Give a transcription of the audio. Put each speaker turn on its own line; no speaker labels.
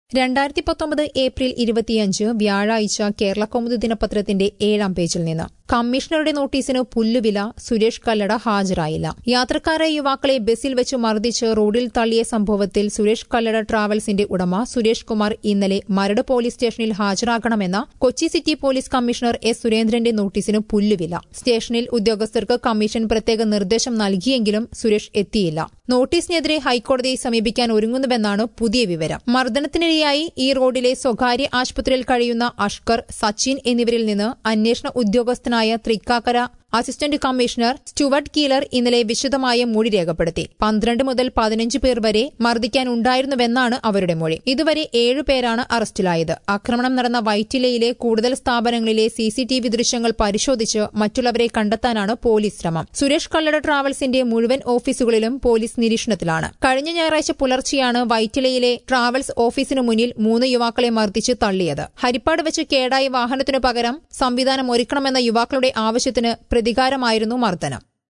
രണ്ടായിരത്തി പത്തൊമ്പത് ഏപ്രിൽ ഇരുപത്തിയഞ്ച് വ്യാഴാഴ്ച കേരള കൗമുദി ദിനപത്രത്തിന്റെ ഏഴാം പേജിൽ നിന്ന് കമ്മീഷണറുടെ നോട്ടീസിന് പുല്ലുവില സുരേഷ് കല്ലട ഹാജരായില്ല യാത്രക്കാരായ യുവാക്കളെ ബസിൽ വെച്ച് മർദ്ദിച്ച് റോഡിൽ തള്ളിയ സംഭവത്തിൽ സുരേഷ് കല്ലട ട്രാവൽസിന്റെ ഉടമ സുരേഷ് കുമാർ ഇന്നലെ മരട് പോലീസ് സ്റ്റേഷനിൽ ഹാജരാകണമെന്ന Kochi city police commissioner S സുരേന്ദ്രന്റെ നോട്ടീസിന് പുല്ലുവില സ്റ്റേഷനിൽ ഉദ്യോഗസ്ഥർക്ക് കമ്മീഷൻ പ്രത്യേക നിർദ്ദേശം നൽകിയെങ്കിലും സുരേഷ് എത്തിയില്ല നോട്ടീസിനെതിരെ ഹൈക്കോടതിയെ സമീപിക്കാൻ ഒരുങ്ങുന്നുവെന്നാണ് പുതിയ വിവരം മർദ്ദനത്തിനിരയായി ഈ റോഡിലെ സ്വകാര്യ ആശുപത്രിയിൽ കഴിയുന്ന അഷ്കർ സച്ചിൻ എന്നിവരിൽ നിന്ന് അന്വേഷണ ഉദ്യോഗസ്ഥനായ Thrikkakara assistant commissioner Stuart Keeler ഇന്നലെ വിശദമായ മൊഴി രേഖപ്പെടുത്തി പന്ത്രണ്ട് മുതൽ പതിനഞ്ച് പേർ വരെ മർദ്ദിക്കാനുണ്ടായിരുന്നുവെന്നാണ് അവരുടെ മൊഴി ഇതുവരെ ഏഴുപേരാണ് അറസ്റ്റിലായത് ആക്രമണം നടന്ന വൈറ്റിലയിലെ കൂടുതൽ സ്ഥാപനങ്ങളിലെ സിസിടിവി ദൃശ്യങ്ങൾ പരിശോധിച്ച് മറ്റുള്ളവരെ കണ്ടെത്താനാണ് പോലീസ് ശ്രമം സുരേഷ് കല്ലട ട്രാവൽസിന്റെ മുഴുവൻ ഓഫീസുകളിലും പോലീസ് നിരീക്ഷണത്തിലാണ് കഴിഞ്ഞ ഞായറാഴ്ച പുലർച്ചെയാണ് വൈറ്റിലയിലെ ട്രാവൽസ് ഓഫീസിനു മുന്നിൽ മൂന്ന് യുവാക്കളെ മർദ്ദിച്ച് തള്ളിയത് ഹരിപ്പാട് വെച്ച് കേടായ വാഹനത്തിനു പകരം സംവിധാനം ഒരുക്കണമെന്ന യുവാക്കളുടെ ആവശ്യത്തിന് പ്രതികാരമായിരുന്നു മർദ്ദനം